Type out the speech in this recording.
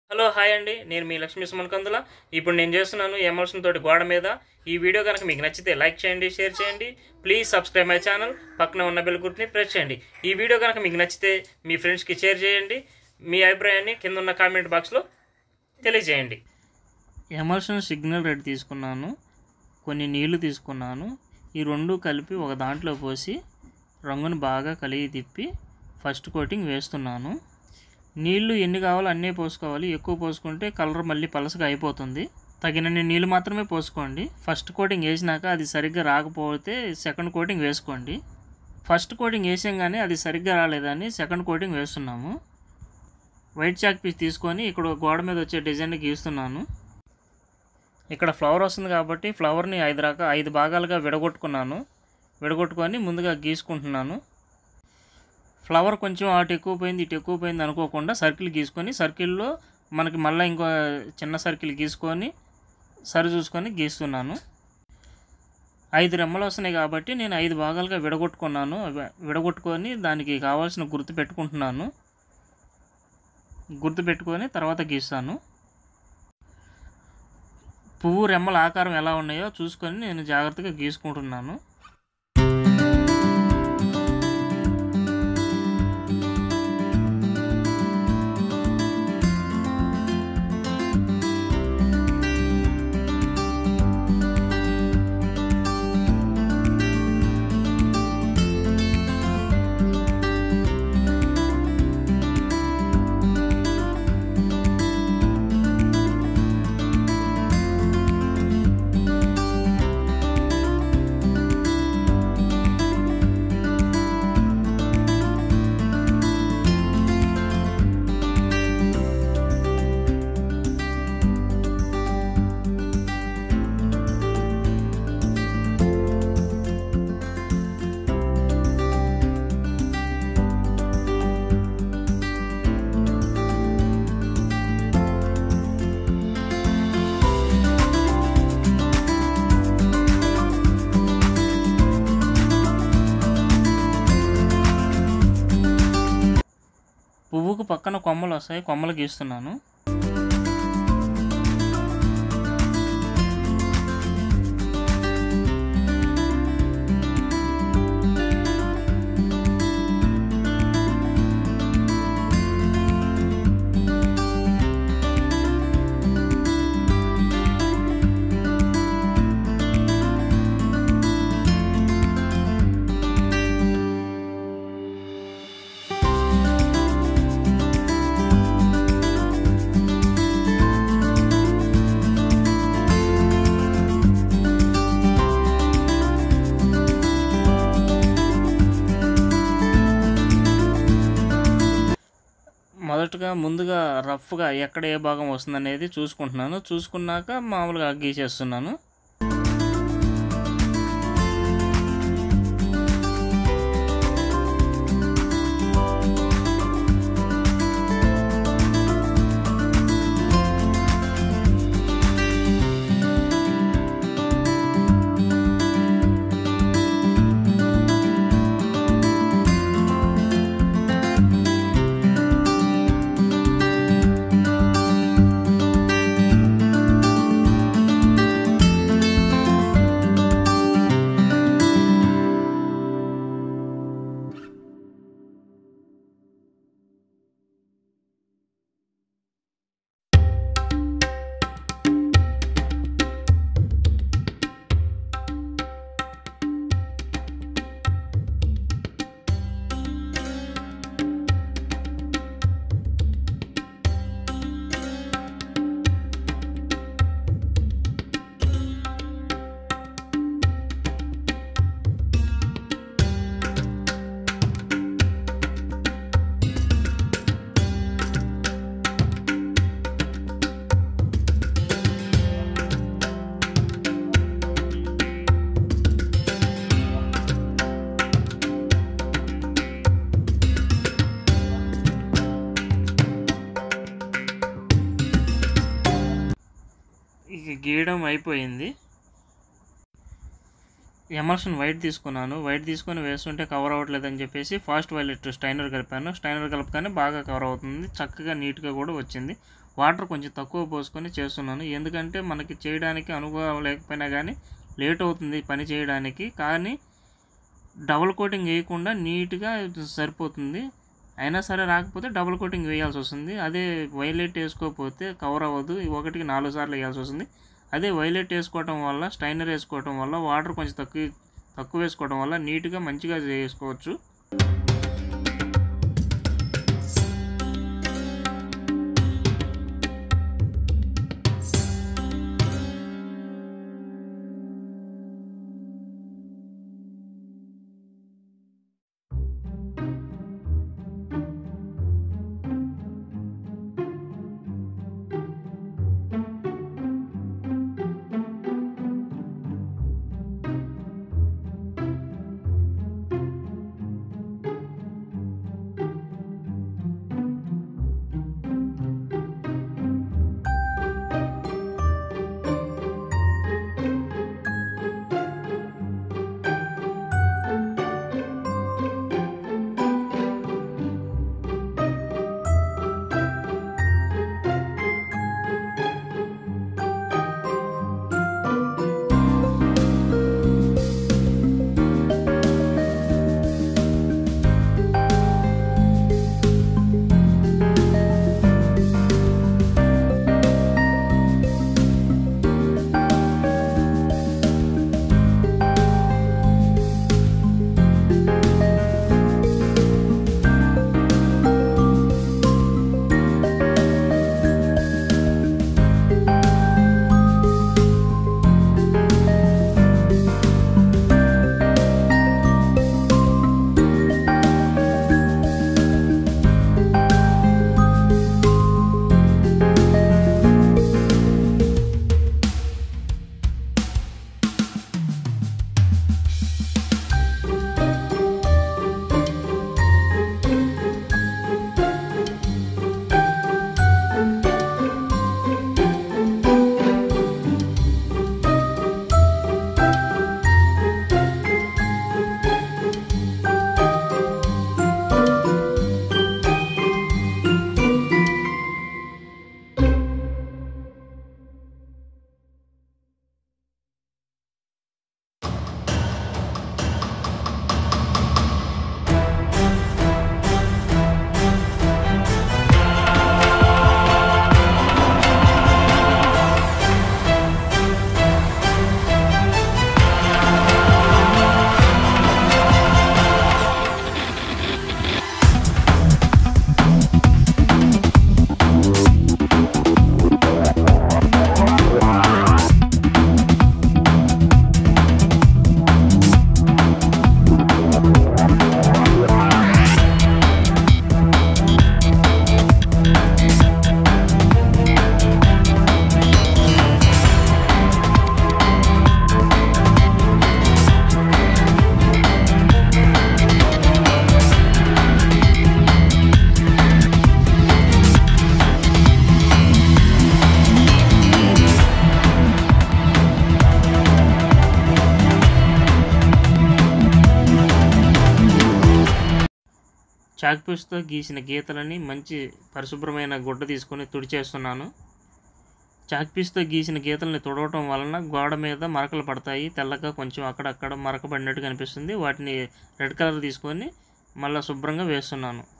hello hi అండి నేను మీ లక్ష్మీ సుమన్ కందుల ఇప్పుడు నేను చేస్తున్నాను ఎమోషన్ తోటి గోడ మీద ఈ వీడియో కనుక మీకు నచ్చితే లైక్ చేయండి షేర్ చేయండి ప్లీజ్ సబ్స్క్రైబ్ మై ఛానల్ పక్కన ఉన్న బెల్ గుర్తుని ప్రెస్ చేయండి ఈ వీడియో కనుక మీకు నచ్చితే మీ ఫ్రెండ్స్కి షేర్ చేయండి మీ అభిప్రాయాన్ని కింద ఉన్న కామెంట్ బాక్స్లో తెలియజేయండి ఎమర్షన్ సిగ్నల్ రెడ్ తీసుకున్నాను కొన్ని నీళ్లు తీసుకున్నాను ఈ రెండు కలిపి ఒక దాంట్లో పోసి రంగును బాగా కలిగి తిప్పి ఫస్ట్ కోటింగ్ వేస్తున్నాను నీళ్లు ఎన్ని కావాలో అన్నీ పోసుకోవాలి ఎక్కువ పోసుకుంటే కలర్ మళ్ళీ పలసగా అయిపోతుంది తగినన్ని నీళ్ళు మాత్రమే పోసుకోండి ఫస్ట్ కోటింగ్ వేసినాక అది సరిగ్గా రాకపోతే సెకండ్ కోటింగ్ వేసుకోండి ఫస్ట్ కోటింగ్ వేసాగానే అది సరిగ్గా రాలేదని సెకండ్ కోటింగ్ వేస్తున్నాము వైట్ చాక్ పీస్ తీసుకొని ఇక్కడ గోడ మీద వచ్చే డిజైన్ గీస్తున్నాను ఇక్కడ ఫ్లవర్ వస్తుంది కాబట్టి ఫ్లవర్ని ఐదు రక ఐదు భాగాలుగా విడగొట్టుకున్నాను విడగొట్టుకొని ముందుగా గీసుకుంటున్నాను ఫ్లవర్ కొంచెం అటు ఎక్కువ పోయింది ఇటు ఎక్కువ పోయింది అనుకోకుండా సర్కిల్ గీసుకొని సర్కిల్లో మనకి మళ్ళీ ఇంకో చిన్న సర్కిల్ గీసుకొని సరి చూసుకొని గీస్తున్నాను ఐదు రెమ్మలు వస్తున్నాయి కాబట్టి నేను ఐదు భాగాలుగా విడగొట్టుకున్నాను వి- విడగొట్టుకొని దానికి కావాల్సిన గుర్తు పెట్టుకుంటున్నాను గుర్తు పెట్టుకొని తర్వాత గీస్తాను పువ్వు రెమ్మల ఆకారం ఎలా ఉన్నాయో చూసుకొని నేను జాగ్రత్తగా గీసుకుంటున్నాను పువ్వుకు పక్కన కొమ్మలు వస్తాయి కొమ్మలు గీస్తున్నాను మొదటగా ముందుగా రఫ్గా ఎక్కడ ఏ భాగం వస్తుందనేది చూసుకుంటున్నాను చూసుకున్నాక మామూలుగా గీసేస్తున్నాను ఇక గీయడం అయిపోయింది ఎమర్షన్ వైట్ తీసుకున్నాను వైట్ తీసుకొని వేస్తుంటే కవర్ అవ్వట్లేదని చెప్పేసి ఫాస్ట్ వైలెట్ స్టైనర్ కలిపాను స్టైనర్ కలపగానే బాగా కవర్ అవుతుంది చక్కగా నీట్గా కూడా వచ్చింది వాటర్ కొంచెం తక్కువ పోసుకొని చేస్తున్నాను ఎందుకంటే మనకి చేయడానికి అనుభవం లేకపోయినా కానీ లేట్ అవుతుంది పని చేయడానికి కానీ డబుల్ కోటింగ్ వేయకుండా నీట్గా సరిపోతుంది అయినా సరే రాకపోతే డబుల్ కోటింగ్ వేయాల్సి వస్తుంది అదే వైలెట్ వేసుకోకపోతే కవర్ అవ్వదు ఒకటికి నాలుగు సార్లు వేయాల్సి వస్తుంది అదే వైలెట్ వేసుకోవటం వల్ల స్టైనర్ వేసుకోవటం వల్ల వాటర్ కొంచెం తక్కువ తక్కువ వేసుకోవడం వల్ల నీట్గా మంచిగా చేసుకోవచ్చు చాక్ పీస్తో గీసిన గీతలని మంచి పరిశుభ్రమైన గుడ్డ తీసుకొని తుడిచేస్తున్నాను చాక్ పీస్తో గీసిన గీతల్ని తుడవటం వలన గోడ మీద మరకలు పడతాయి తెల్లగా కొంచెం అక్కడక్కడ మరక పడినట్టు కనిపిస్తుంది వాటిని రెడ్ కలర్ తీసుకొని మళ్ళీ శుభ్రంగా వేస్తున్నాను